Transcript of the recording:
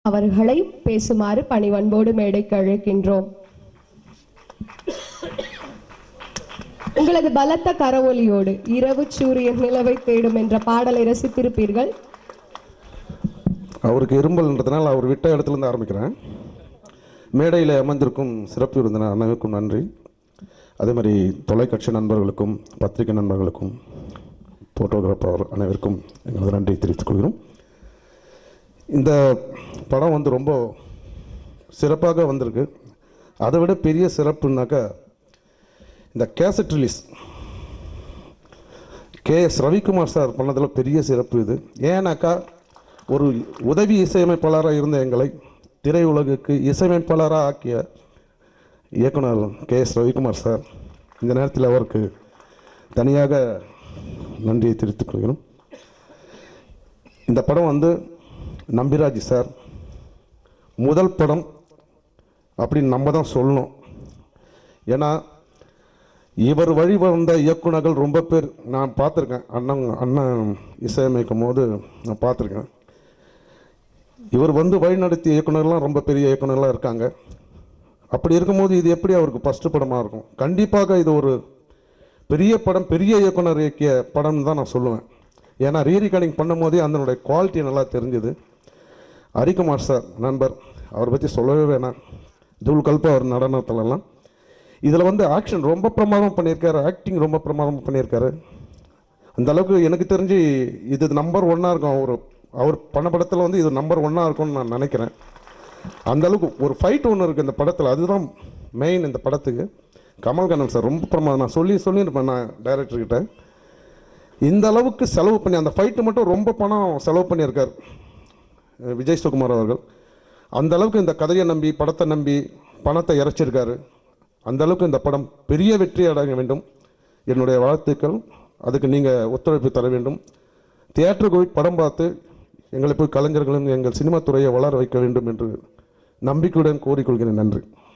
அவர்களை பேசுமாறு பணிவன்போடு மேடைக்கு அழைக்கின்றோம் உங்களது பலத்த கரவொலியோடு இரவு சூரியன் நிலவை தேடும் என்ற பாடலை ரசித்திருப்பீர்கள் அவருக்கு இரும்பல்ன்றதுனால அவர் விட்ட இடத்துல இருந்து ஆரம்பிக்கிறேன் மேடையில் அமர்ந்திருக்கும் சிறப்பு விருந்தினர் அனைவருக்கும் நன்றி அதே மாதிரி தொலைக்காட்சி நண்பர்களுக்கும் பத்திரிகை நண்பர்களுக்கும் ஃபோட்டோகிராஃபர் அனைவருக்கும் எங்களது நன்றி தெரிவித்துக் கொள்கிறோம் இந்த படம் வந்து ரொம்ப சிறப்பாக வந்திருக்கு அதை விட பெரிய சிறப்புனாக்கா இந்த cassette release K S Ravikumar sir பண்ணதில் பெரிய சிறப்பு இது ஏன்னாக்கா ஒரு உதவி இசையமைப்பாளராக இருந்த எங்களை திரையுலகுக்கு இசையமைப்பாளராக ஆக்கிய இயக்குனர் கே எஸ் ரவிக்குமார் சார் இந்த நேரத்தில் அவருக்கு தனியாக நன்றியை தெரிவித்துக் கொள்கிறோம் இந்த படம் வந்து நம்பிராஜ் சார் முதல் படம் அப்படின்னு நம்ம தான் சொல்லணும் ஏன்னா இவர் வழி வந்த இயக்குனர்கள் ரொம்ப பேர் நான் பார்த்துருக்கேன் அண்ணன் அண்ணன் இசையமைக்கும் போது நான் பார்த்துருக்கேன் இவர் வந்து வழிநடத்திய இயக்குனர்லாம் ரொம்ப பெரிய இயக்குனர்லாம் இருக்காங்க அப்படி இருக்கும்போது இது எப்படி அவருக்கு ஃபஸ்ட்டு படமாக இருக்கும் கண்டிப்பாக இது ஒரு பெரிய படம் பெரிய இயக்குனர் இயக்கிய படம்னு தான் நான் சொல்லுவேன் ஏன்னா ரீ ரெக்கார்டிங் பண்ணும்போதே அதனுடைய குவாலிட்டி நல்லா தெரிஞ்சுது ஹரிகுமார் சார் நண்பர் அவரை பற்றி சொல்லவே வேணாம் தூள் கல்ப அவர் நடனத்துலலாம் இதில் வந்து ஆக்ஷன் ரொம்ப பிரமாதம் பண்ணியிருக்காரு ஆக்டிங் ரொம்ப பிரமாதம் பண்ணியிருக்காரு அந்த அளவுக்கு எனக்கு தெரிஞ்சு இது நம்பர் ஒன்னாக இருக்கும் அவர் அவர் பண்ண படத்தில் வந்து இது நம்பர் ஒன்னாக இருக்கும்னு நான் நினைக்கிறேன் அந்த அளவுக்கு ஒரு ஃபைட் ஒன்று இருக்குது இந்த படத்தில் அதுதான் மெயின் இந்த படத்துக்கு கமல்கண்ணன் சார் ரொம்ப பிரமாதம் நான் சொல்லி சொல்லியிருப்பேன் நான் டைரக்டர்கிட்ட இந்த அளவுக்கு செலவு பண்ணி அந்த ஃபைட்டு மட்டும் ரொம்ப பணம் செலவு பண்ணியிருக்கார் அஹ் விஜய் சுகுமார் அவர்கள் அந்த அளவுக்கு இந்த கதையை நம்பி படத்தை நம்பி பணத்தை இறைச்சிருக்காரு அந்த அளவுக்கு இந்த படம் பெரிய வெற்றி அடைய வேண்டும் என்னுடைய வாழ்த்துக்கள் அதுக்கு நீங்கள் ஒத்துழைப்பு தர வேண்டும் தியேட்டருக்கு போய் படம் பார்த்து எங்களை போய் கலைஞர்களும் எங்கள் சினிமா துறையை வளர வைக்க வேண்டும் என்று நம்பிக்கையுடன் கோரிக்கொள்கிறேன் நன்றி